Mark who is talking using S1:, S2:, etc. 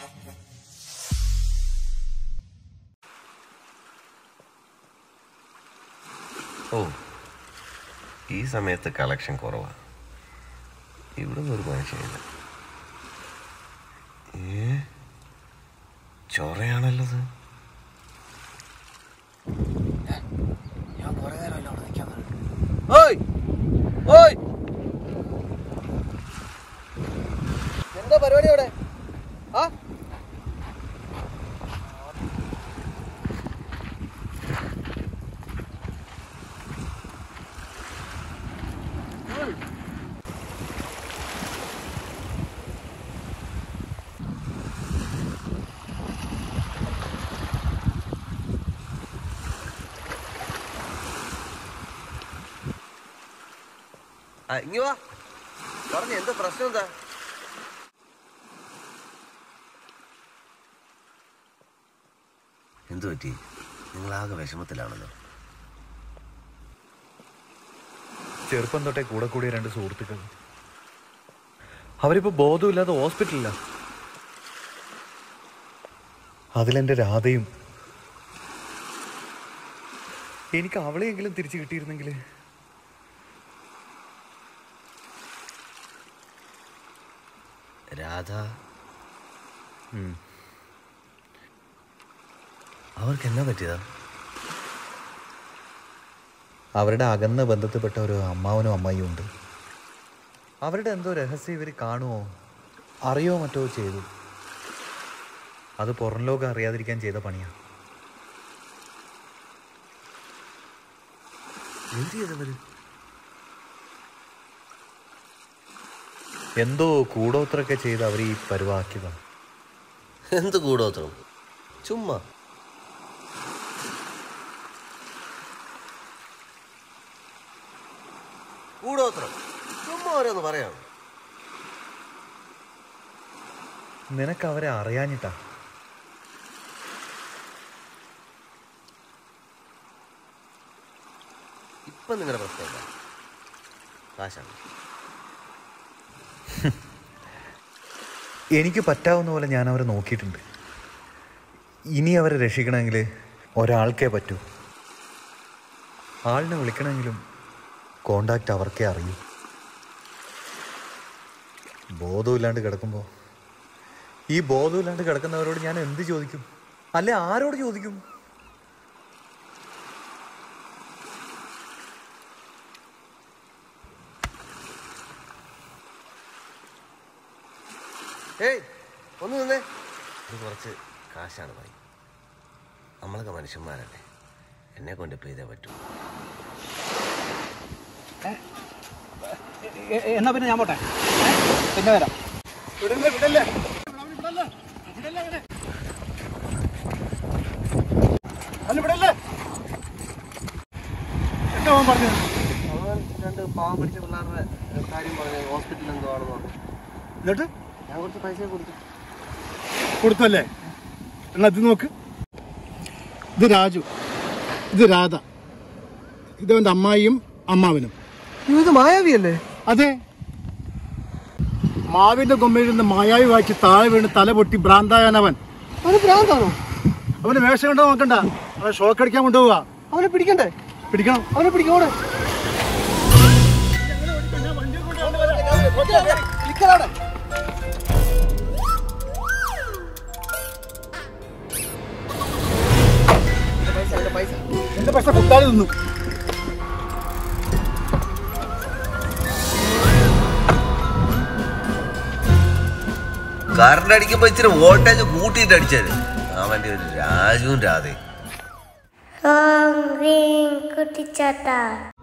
S1: ഓ ഈ സമയത്ത് കളക്ഷൻ കുറവാണ് ഇവിടെ ഒരു മനുഷ്യനില്ല ഏ ചൊറയാണല്ലോ ഇത്
S2: ഞാൻ കുറെ നേരമല്ല അവിടെ നിൽക്കാൻ
S1: ഓയ് ഓയ്
S2: എന്താ പരിപാടി അവിടെ ആ
S1: ആ ഇങ്ങ് വാ പറഞ്ഞ എന്താ പ്രശ്നം എന്താ എന്തു പറ്റി നിങ്ങളാകെ വിഷമത്തിലാണല്ലോ
S3: ചെറുപ്പം തൊട്ടേ കൂടെ കൂടിയ രണ്ട് സുഹൃത്തുക്കൾ അവരിപ്പോ ബോധമില്ലാതെ ഹോസ്പിറ്റലില്ല അതിലെന്റെ രാധയും എനിക്ക് അവളെയെങ്കിലും തിരിച്ചു കിട്ടിയിരുന്നെങ്കിൽ
S1: രാധ അവർക്ക് എന്നാ പറ്റിയതാ
S3: അവരുടെ അകന്ന ബന്ധത്തിൽപ്പെട്ട ഒരു അമ്മാവനും അമ്മായിയും ഉണ്ട് അവരുടെ എന്തോ രഹസ്യം ഇവർ കാണുമോ അറിയോ മറ്റോ ചെയ്തു അത് പുറം ലോകം അറിയാതിരിക്കാൻ ചെയ്ത പണിയാ
S1: എന്ത് ചെയ്തവര്
S3: എന്തോ കൂടോത്രമൊക്കെ ചെയ്ത് അവർ ഈ പരുവാക്കിയതാണ്
S1: എന്ത് കൂടോത്രം ചുമ്മാ കൂടോത്രം ചുമ്മാ ഓരോന്ന് പറയാം
S3: നിനക്ക് അവരെ അറിയാഞ്ഞിട്ടാ
S1: ഇപ്പൊ നിങ്ങളുടെ പ്രശ്നം എന്താ കാശാണ്
S3: എനിക്ക് പറ്റാവുന്ന പോലെ ഞാൻ അവരെ നോക്കിയിട്ടുണ്ട് ഇനി അവരെ രക്ഷിക്കണമെങ്കിൽ ഒരാൾക്കേ പറ്റൂ ആളിനെ വിളിക്കണമെങ്കിലും കോണ്ടാക്റ്റ് അവർക്കേ അറിയൂ ബോധമില്ലാണ്ട് കിടക്കുമ്പോൾ ഈ ബോധമില്ലാണ്ട് കിടക്കുന്നവരോട് ഞാൻ എന്ത് ചോദിക്കും അല്ലെ ആരോട് ചോദിക്കും
S1: ഏയ് ഒന്ന് നിന്നേ ഇത് കുറച്ച് കാശാണ് ഭായി നമ്മളൊക്കെ മനുഷ്യന്മാരല്ലേ എന്നെ കൊണ്ട് ഇപ്പൊ ഇതേ പറ്റൂ
S2: എന്നാ പിന്നെ ഞാൻ പോട്ടെ ഏ? പിന്നെ വരാം വിടല്ലേ വിടല്ലേ അല്ല വിടല്ലേ എന്താ അവൻ പറഞ്ഞത്
S1: അവൻ രണ്ട് പാവം പിടിച്ച പിള്ളേരുടെ കാര്യം പറഞ്ഞു ഹോസ്പിറ്റലിൽ എന്തോ ആണെന്ന് പറഞ്ഞു
S2: എന്നിട്ട്
S1: ഞാൻ കുറച്ച് പൈസ കൊടുത്തു
S4: കൊടുത്തല്ലേ എന്നാ ഇത് നോക്ക് ഇത് രാജു ഇത് രാധ ഇതവന്റെ അമ്മായിയും അമ്മാവനും
S2: ഇത് മായാവിയല്ലേ
S4: അതെ മാവിന്റെ കൊമ്പയിൽ നിന്ന് മായാവി വാക്കി താഴെ വീണ് തല പൊട്ടി ഭ്രാന്തായാനവൻ
S2: അവന് ഭ്രാന്താണോ
S4: അവന് വേഷം കണ്ടോ നോക്കണ്ട അവൻ ഷോക്ക് അടിക്കാൻ കൊണ്ടുപോവാ
S2: അവനെ പിടിക്കണ്ടേ
S4: പിടിക്കണം
S2: അവനെ പിടിക്കോടെ
S4: എന്റെ പൈസ കുത്താതെ നിന്നു
S1: കറണ്ട് അടിക്കുമ്പോ ഇച്ചിരി വോൾട്ടേജ് കൂട്ടിയിട്ട് അടിച്ചാല് അവന്റെ ഒരു രാജുവും രാധയും
S5: Hong Ring Kutichata